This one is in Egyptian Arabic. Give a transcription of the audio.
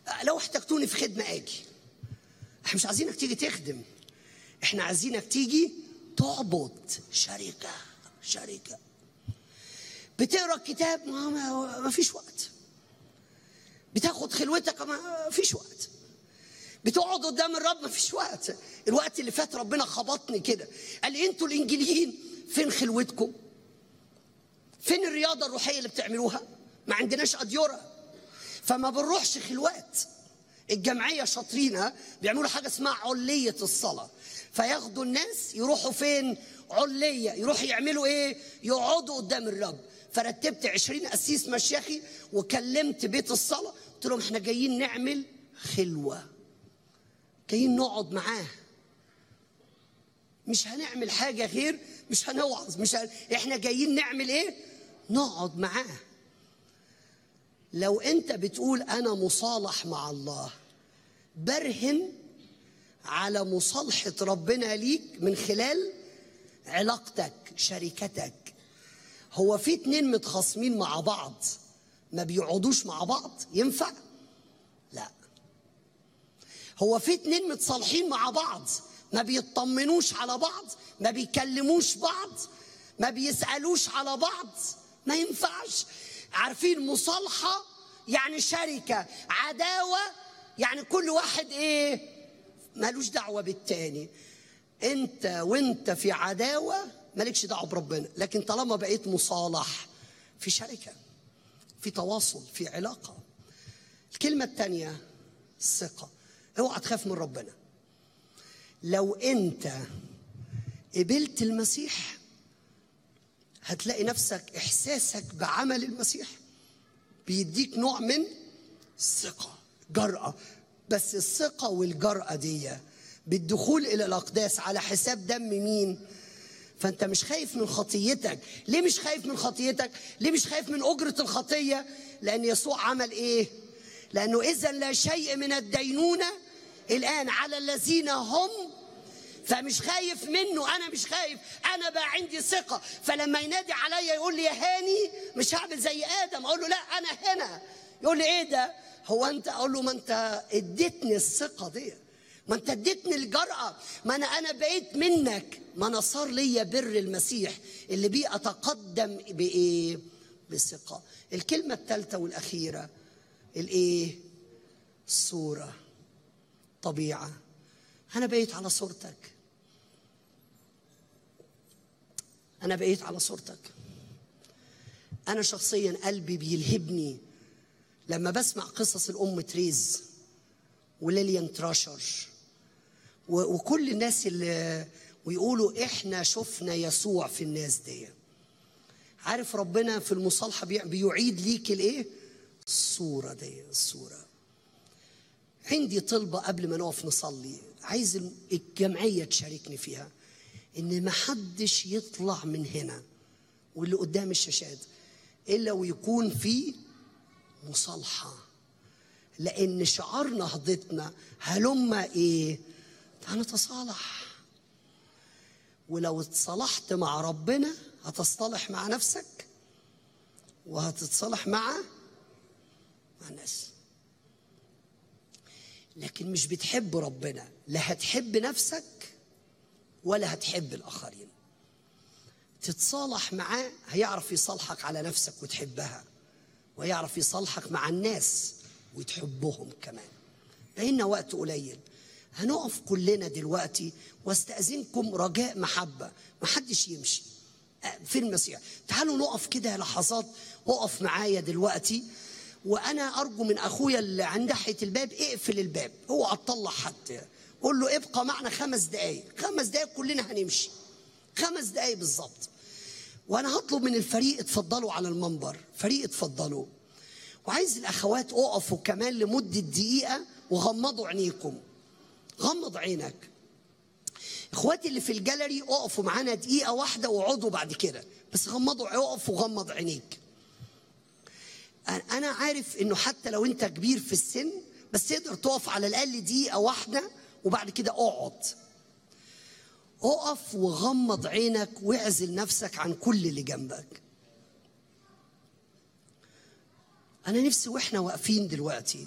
لو احتجتوني في خدمه اجي احنا مش عايزينك تيجي تخدم احنا عايزينك تيجي تعبد شركه شركه بتقرا الكتاب ما, ما, ما فيش وقت بتاخد خلوتك ما فيش وقت بتقعد قدام الرب ما فيش وقت الوقت اللي فات ربنا خبطني كده قال لي انتوا الانجيليين فين خلوتكم فين الرياضه الروحيه اللي بتعملوها ما عندناش اديره فما بنروحش خلوات الجمعيه شاطرين بيعملوا حاجه اسمها عليه الصلاه فياخدوا الناس يروحوا فين عليه يروحوا يعملوا ايه يقعدوا قدام الرب فرتبت عشرين قسيس مشيخي وكلمت بيت الصلاه قلت لهم احنا جايين نعمل خلوه جايين نقعد معاه مش هنعمل حاجه غير مش هنوعظ مش هن... احنا جايين نعمل ايه نقعد معاه لو انت بتقول انا مصالح مع الله برهن على مصالحه ربنا ليك من خلال علاقتك شركتك هو في اتنين متخاصمين مع بعض ما بيقعدوش مع بعض ينفع لا هو في اتنين متصالحين مع بعض ما بيطمنوش على بعض ما بيكلموش بعض ما بيسألوش على بعض ما ينفعش عارفين مصالحة يعني شركة عداوة يعني كل واحد ايه مالوش دعوة بالتاني انت وانت في عداوة مالكش دعوة بربنا لكن طالما بقيت مصالح في شركة في تواصل في علاقة الكلمة التانية الثقة اوعى تخاف من ربنا لو انت قبلت المسيح هتلاقي نفسك احساسك بعمل المسيح بيديك نوع من الثقه جرأه بس الثقه والجرأه دي بالدخول الى الاقداس على حساب دم مين فانت مش خايف من خطيتك ليه مش خايف من خطيتك ليه مش خايف من اجره الخطيه لان يسوع عمل ايه لانه اذا لا شيء من الدينونه الان على الذين هم فمش خايف منه انا مش خايف انا بقى عندي ثقه فلما ينادي عليا يقول لي يا هاني مش هعمل زي ادم اقول له لا انا هنا يقول لي ايه ده هو انت اقول له ما انت اديتني الثقه دي ما انت اديتني الجرأة ما انا انا بقيت منك ما انا صار ليا بر المسيح اللي بيه اتقدم بايه بثقة الكلمة الثالثة والاخيرة الايه الصورة طبيعة انا بقيت على صورتك انا بقيت على صورتك انا شخصيا قلبي بيلهبني لما بسمع قصص الام تريز وليليان تراشر وكل الناس اللي ويقولوا احنا شفنا يسوع في الناس دي عارف ربنا في المصالحه بيعيد ليك الايه الصوره دي الصوره عندي طلبه قبل ما نقف نصلي عايز الجمعيه تشاركني فيها ان ما حدش يطلع من هنا واللي قدام الشاشات الا ويكون في مصالحه لان شعار نهضتنا هلم ايه هنتصالح ولو اتصالحت مع ربنا هتصطلح مع نفسك وهتتصالح مع مع الناس لكن مش بتحب ربنا لا هتحب نفسك ولا هتحب الاخرين تتصالح معاه هيعرف يصالحك على نفسك وتحبها ويعرف يصالحك مع الناس وتحبهم كمان بقينا وقت قليل هنقف كلنا دلوقتي واستأذنكم رجاء محبة محدش يمشي في المسيح تعالوا نقف كده لحظات اقف معايا دلوقتي وانا ارجو من اخويا اللي عند ناحيه الباب اقفل الباب اوعى تطلع حد قول له ابقى معنا خمس دقايق خمس دقايق كلنا هنمشي خمس دقايق بالظبط وانا هطلب من الفريق اتفضلوا على المنبر فريق اتفضلوا وعايز الاخوات اقفوا كمان لمده دقيقه وغمضوا عينيكم غمض عينك اخواتي اللي في الجاليري اقفوا معانا دقيقه واحده واقعدوا بعد كده بس غمضوا اقف وغمض عينيك انا عارف انه حتى لو انت كبير في السن بس تقدر تقف على الاقل دقيقه واحده وبعد كده اقعد اقف وغمض عينك واعزل نفسك عن كل اللي جنبك انا نفسي واحنا واقفين دلوقتي